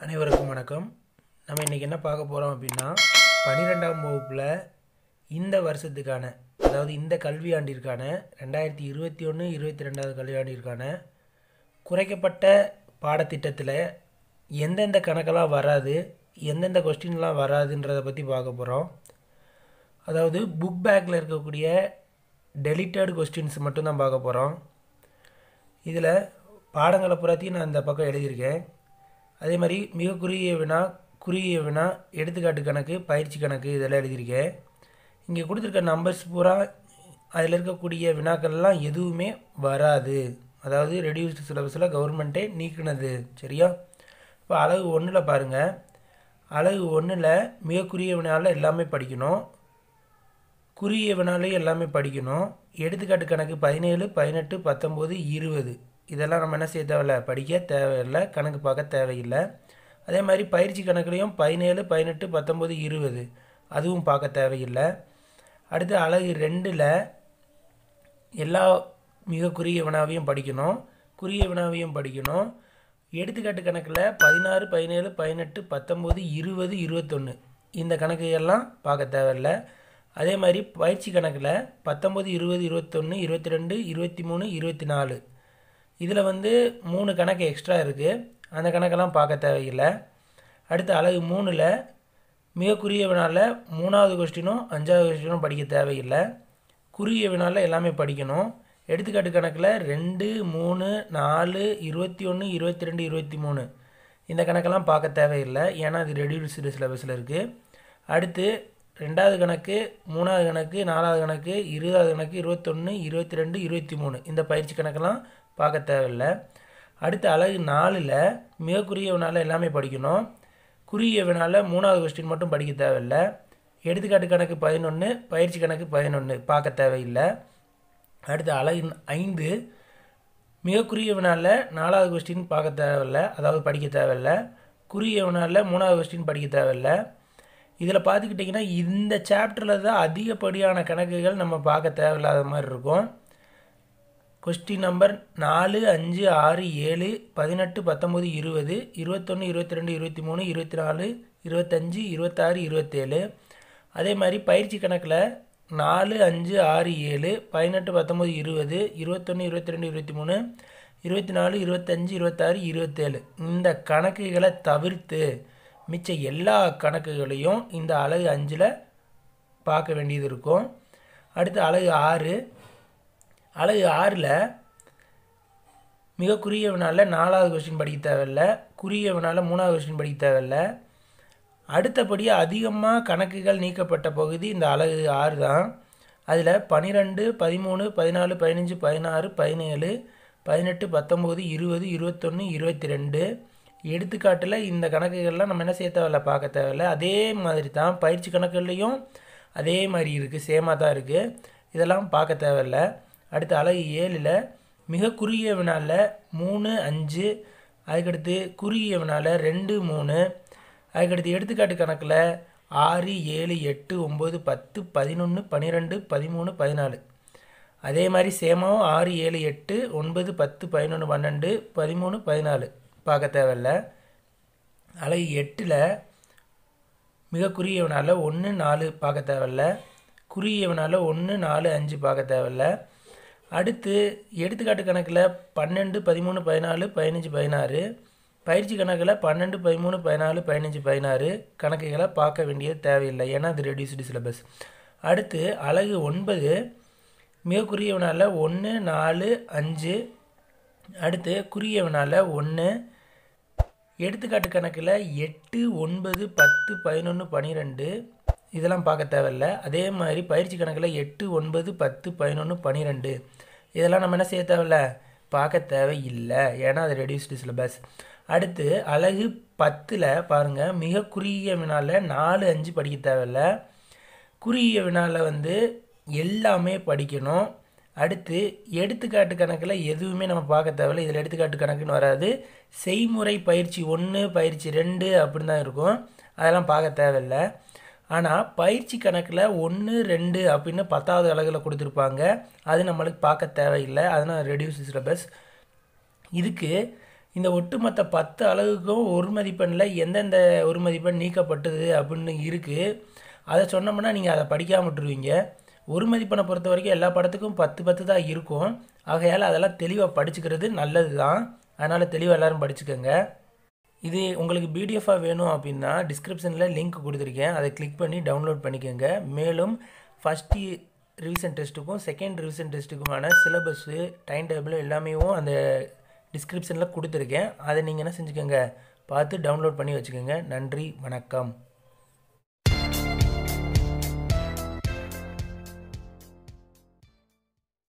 அனைவருக்கும் வணக்கம் நம்ம இன்றைக்கி என்ன பார்க்க போகிறோம் அப்படின்னா பன்னிரெண்டாம் வகுப்பில் இந்த வருஷத்துக்கான அதாவது இந்த கல்வியாண்டிற்கான ரெண்டாயிரத்தி இருபத்தி ஒன்று இருபத்தி ரெண்டாவது கல்வியாண்டிற்கான குறைக்கப்பட்ட பாடத்திட்டத்தில் எந்தெந்த கணக்கெல்லாம் வராது எந்தெந்த கொஸ்டின்லாம் வராதுன்றதை பற்றி பார்க்க போகிறோம் அதாவது புக் பேக்கில் இருக்கக்கூடிய டெலிட்டட் கொஸ்டின்ஸ் மட்டும்தான் பார்க்க போகிறோம் இதில் பாடங்களை புறாத்தையும் நான் இந்த பக்கம் எழுதியிருக்கேன் அதே மாதிரி மிக குறுகிய வினா குறுகிய வினா எடுத்துக்காட்டு கணக்கு பயிற்சி கணக்கு இதெல்லாம் எழுதியிருக்கேன் இங்கே கொடுத்துருக்க நம்பர்ஸ் பூரா அதில் இருக்கக்கூடிய வினாக்கள்லாம் எதுவுமே வராது அதாவது ரெடியூஸ்டு சிலபஸில் கவர்மெண்ட்டே நீக்கினது சரியா இப்போ அழகு ஒன்றில் பாருங்கள் அழகு ஒன்றில் மிக குறுகிய வினாவில் எல்லாமே படிக்கணும் குறுகிய வினாலையும் எல்லாமே படிக்கணும் எடுத்துக்காட்டு கணக்கு பதினேழு பதினெட்டு பத்தொம்போது இருபது இதெல்லாம் நம்ம என்ன செய்ய தேவையில்ல படிக்க தேவையில்லை கணக்கு பார்க்க தேவையில்லை அதே மாதிரி பயிற்சி கணக்குலையும் பதினேழு பதினெட்டு பத்தொம்போது இருபது அதுவும் பார்க்க தேவையில்லை அடுத்து அழகு ரெண்டில் எல்லா மிக குறுகிய வினாவையும் படிக்கணும் குறுகிய வினாவையும் படிக்கணும் எடுத்துக்காட்டு கணக்கில் பதினாறு பதினேழு பதினெட்டு பத்தொம்போது இருபது இருபத்தொன்று இந்த கணக்குகள்லாம் பார்க்க தேவையில்லை அதே மாதிரி பயிற்சி கணக்கில் பத்தொம்பது இருபது இருபத்தொன்று இருபத்தி ரெண்டு இருபத்தி மூணு இருபத்தி நாலு இதில் வந்து மூணு கணக்கு எக்ஸ்ட்ரா இருக்குது அந்த கணக்கெல்லாம் பார்க்க தேவையில்லை அடுத்து அழகு மூணில் மிக குறுகிய வினாவில் மூணாவது கொஸ்டினும் அஞ்சாவது கொஸ்டினும் படிக்க தேவையில்லை குறுகிய வினாவில் எல்லாமே படிக்கணும் எடுத்துக்காட்டு கணக்கில் ரெண்டு மூணு நாலு இருபத்தி ஒன்று இருபத்தி ரெண்டு இருபத்தி மூணு இந்த கணக்கெல்லாம் பார்க்க தேவையில்லை ஏன்னா அது ரெடியூஸ்டு சிலபஸில் இருக்குது அடுத்து ரெண்டாவது கணக்கு மூணாவது கணக்கு நாலாவது கணக்கு இருபதாவது கணக்கு இருபத்தொன்று இருபத்தி ரெண்டு இருபத்தி மூணு இந்த பயிற்சி கணக்கெல்லாம் பார்க்க தேவையில்லை அடுத்து அழகு நாலில் மிக குறுகிய வினால எல்லாமே படிக்கணும் குறுகிய வினால மூணாவது கொஸ்டின் மட்டும் படிக்க தேவையில்லை எடுத்துக்காட்டு கணக்கு பதினொன்று பயிற்சி கணக்கு பதினொன்று பார்க்க தேவையில்லை அடுத்து அழகு ஐந்து மிக குறுகிய வினால நாலாவது கொஸ்டின் பார்க்க தேவையில்லை அதாவது படிக்க தேவையில்லை குறுகிய வினால மூணாவது கொஸ்டின் படிக்க தேவையில்லை இதில் பார்த்துக்கிட்டிங்கன்னா இந்த சாப்டரில் தான் அதிகப்படியான கணக்குகள் நம்ம பார்க்க தேவையில்லாத மாதிரி இருக்கும் கொஸ்டின் நம்பர் நாலு அஞ்சு ஆறு ஏழு பதினெட்டு பத்தொம்போது இருபது இருபத்தொன்று இருபத்தி ரெண்டு இருபத்தி மூணு இருபத்தி நாலு இருபத்தஞ்சி இருபத்தாறு இருபத்தேழு அதே மாதிரி பயிற்சி கணக்கில் நாலு அஞ்சு ஆறு ஏழு பதினெட்டு பத்தொம்போது இருபது இருபத்தொன்று இருபத்தி ரெண்டு இருபத்தி மூணு இருபத்தி நாலு இருபத்தஞ்சி இருபத்தாறு இருபத்தேழு இந்த கணக்குகளை தவிர்த்து மிச்ச எல்லா கணக்குகளையும் இந்த அழகு அஞ்சில் பார்க்க வேண்டியது இருக்கும் அடுத்து அழகு ஆறு அழகு ஆறில் மிக குறுகிய வினாவில் நாலாவது கொஸ்டின் படிக்க தேவையில்ல குறுகிய வினாவில் மூணாவது கொஸ்டின் படிக்க தேவையில்ல அடுத்தபடியாக அதிகமாக கணக்குகள் நீக்கப்பட்ட பகுதி இந்த அழகு ஆறு தான் அதில் பன்னிரெண்டு பதிமூணு பதினாலு பதினஞ்சு பதினாறு பதினேழு பதினெட்டு பத்தொம்போது இருபது இருபத்தொன்று இருபத்தி ரெண்டு எடுத்துக்காட்டில் இந்த கணக்குகள்லாம் நம்ம என்ன செய்ய தேவையில்ல பார்க்க தேவையில்ல அதே மாதிரி தான் பயிற்சி கணக்குகள்லையும் அதே மாதிரி இருக்குது சேமாக தான் இருக்குது இதெல்லாம் பார்க்க தேவையில்ல அடுத்து அழகு ஏழில் மிக குறுகிய வினாவில் மூணு அஞ்சு அதுக்கடுத்து குறுகிய வினாவில் ரெண்டு மூணு அதுக்கடுத்து எடுத்துக்காட்டு கணக்கில் ஆறு ஏழு எட்டு ஒம்பது பத்து பதினொன்று பன்னிரெண்டு பதிமூணு பதினாலு அதே மாதிரி சேமாவும் ஆறு ஏழு எட்டு ஒன்பது பத்து பதினொன்று பன்னெண்டு பதிமூணு பதினாலு பார்க்க தேவையில்ல அழகு எட்டில் மிக குறுகியவனால் ஒன்று நாலு பார்க்க தேவையில்ல குறுகியவனால் ஒன்று நாலு அஞ்சு பார்க்க தேவையில்ல அடுத்து எடுத்துக்காட்டு கணக்கில் பன்னெண்டு பதிமூணு பதினாலு பதினஞ்சு பதினாறு பயிற்சி கணக்கில் பன்னெண்டு பதிமூணு பதினாலு பதினஞ்சு பதினாறு கணக்குகளை பார்க்க வேண்டியது தேவையில்லை ஏன்னா அது ரெடியூஸ்டு சிலபஸ் அடுத்து அழகு ஒன்பது மிக குறுகியவனால் ஒன்று நாலு அஞ்சு அடுத்து குறுகியவனால் ஒன்று எடுத்துக்காட்டு கணக்கில் எட்டு ஒன்பது பத்து பதினொன்று பன்னிரெண்டு இதெல்லாம் பார்க்க தேவையில்ல அதே மாதிரி பயிற்சி கணக்கில் எட்டு ஒன்பது பத்து பதினொன்று பன்னிரெண்டு இதெல்லாம் நம்ம என்ன செய்ய தேவையில்ல பார்க்க தேவையில்லை ஏன்னா அது ரெடியூஸ்டு சிலபஸ் அடுத்து அழகு பத்தில் பாருங்கள் மிக குறுகிய வினாவில் நாலு அஞ்சு படிக்க தேவையில்ல குறுகிய வினாவில் வந்து எல்லாமே படிக்கணும் அடுத்து எடுத்துக்காட்டு கணக்கில் எதுவுமே நம்ம பார்க்க தேவையில்ல இதில் எடுத்துக்காட்டு கணக்குன்னு வராது செய்முறை பயிற்சி ஒன்று பயிற்சி ரெண்டு அப்படின்னு தான் இருக்கும் அதெல்லாம் பார்க்க தேவையில்லை ஆனால் பயிற்சி கணக்கில் ஒன்று ரெண்டு அப்படின்னு பத்தாவது அழகில் கொடுத்துருப்பாங்க அது நம்மளுக்கு பார்க்க தேவையில்லை அதனால் ரெடியூஸ் சிலபஸ் இதுக்கு இந்த ஒட்டுமொத்த பத்து அலகுக்கும் ஒரு மதிப்பெண்ணில் எந்தெந்த ஒரு மதிப்பெண் நீக்கப்பட்டது அப்படின்னு இருக்குது அதை சொன்னோம்னா நீங்கள் அதை படிக்காம விட்டுருவீங்க ஒரு மதிப்பெண்ணை பொறுத்த வரைக்கும் எல்லா படத்துக்கும் பத்து பத்து தான் இருக்கும் ஆகையால் அதெல்லாம் தெளிவாக படிச்சுக்கிறது நல்லது தான் அதனால் தெளிவாக எல்லோரும் படிச்சுக்கோங்க இது உங்களுக்கு பிடிஎஃபாக வேணும் அப்படின்னா டிஸ்கிரிப்ஷனில் லிங்க் கொடுத்துருக்கேன் அதை கிளிக் பண்ணி டவுன்லோட் பண்ணிக்கோங்க மேலும் ஃபஸ்ட்டு ரிவிஷன் டெஸ்ட்டுக்கும் செகண்ட் ரிவிஷன் டெஸ்ட்டுக்குமான சிலபஸ்ஸு டைம் டேபிள் எல்லாமே அந்த டிஸ்கிரிப்ஷனில் கொடுத்துருக்கேன் அதை நீங்கள் என்ன செஞ்சுக்கோங்க பார்த்து டவுன்லோட் பண்ணி வச்சுக்கோங்க நன்றி வணக்கம்